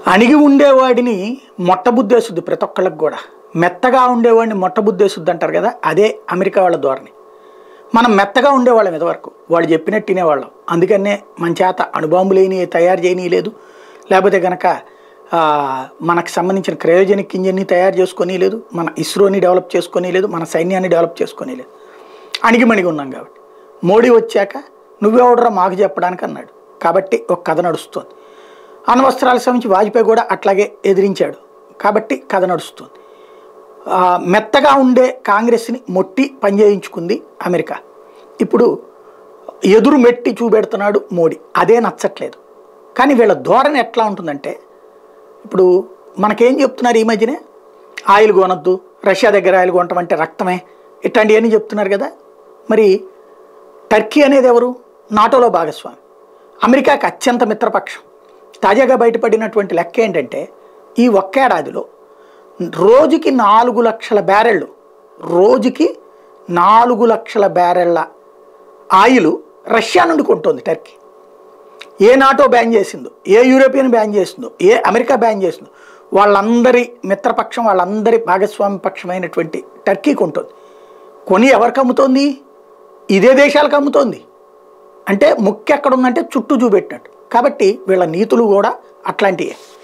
అణిగి ఉండేవాడిని మొట్టబుద్ధేస్తుంది ప్రతి ఒక్కళ్ళకి కూడా మెత్తగా ఉండేవాడిని మొట్టబుద్ధేస్తుంది అంటారు కదా అదే అమెరికా వాళ్ళ ధోరణి మనం మెత్తగా ఉండేవాళ్ళం ఇదివరకు వాడు చెప్పినట్టు తినేవాళ్ళం అందుకనే మన చేత అణుబాంబులేని తయారు చేయనీయలేదు లేకపోతే కనుక ఆ, మనకు సంబంధించిన క్రయోజనిక్ ఇంజిన్ని తయారు చేసుకొని లేదు మన ఇస్రోని డెవలప్ చేసుకొని లేదు మన సైన్యాన్ని డెవలప్ చేసుకొని లేదు అణిగిమణిగి ఉన్నాం కాబట్టి మోడీ వచ్చాక నువ్వెవడరా మాకు చెప్పడానికి అన్నాడు కాబట్టి ఒక కథ నడుస్తుంది అణ్వస్త్రాలకు సంబంధించి వాజ్పేయి కూడా అట్లాగే ఎదిరించాడు కాబట్టి కథ నడుస్తుంది ఆ, మెత్తగా ఉండే కాంగ్రెస్ని మొట్టి పనిచేయించుకుంది అమెరికా ఇప్పుడు ఎదురు మెట్టి చూపెడుతున్నాడు మోడీ అదే నచ్చట్లేదు కానీ వీళ్ళ ధోరణి ఎట్లా ఉంటుందంటే ఇప్పుడు మనకేం చెప్తున్నారు ఈ మధ్యనే ఆయిల్ కొనొద్దు రష్యా దగ్గర ఆయిల్ కొనటం అంటే రక్తమే ఇట్లాంటివన్నీ చెప్తున్నారు కదా మరి టర్కీ అనేది ఎవరు నాటోలో భాగస్వామి అమెరికాకి అత్యంత మిత్రపక్షం తాజాగా బయటపడినటువంటి లెక్క ఏంటంటే ఈ ఒక్కేడాదిలో రోజుకి నాలుగు లక్షల బ్యారెళ్ళు రోజుకి నాలుగు లక్షల బ్యారెళ్ళ ఆయిల్ రష్యా నుండి కొంటుంది టర్కీ ఏ నాటో బ్యాన్ చేసిందో ఏ యూరోపియన్ బ్యాన్ చేసిందో ఏ అమెరికా బ్యాన్ చేసిందో వాళ్ళందరి మిత్రపక్షం వాళ్ళందరి భాగస్వామి పక్షమైనటువంటి టర్కీకి ఉంటుంది కొని ఎవరికి అమ్ముతోంది ఇదే దేశాలకు అమ్ముతోంది అంటే ముఖ్య ఎక్కడ ఉందంటే చుట్టూ చూపెట్టినట్టు కాబట్టి వీళ్ళ నీతులు కూడా అట్లాంటివే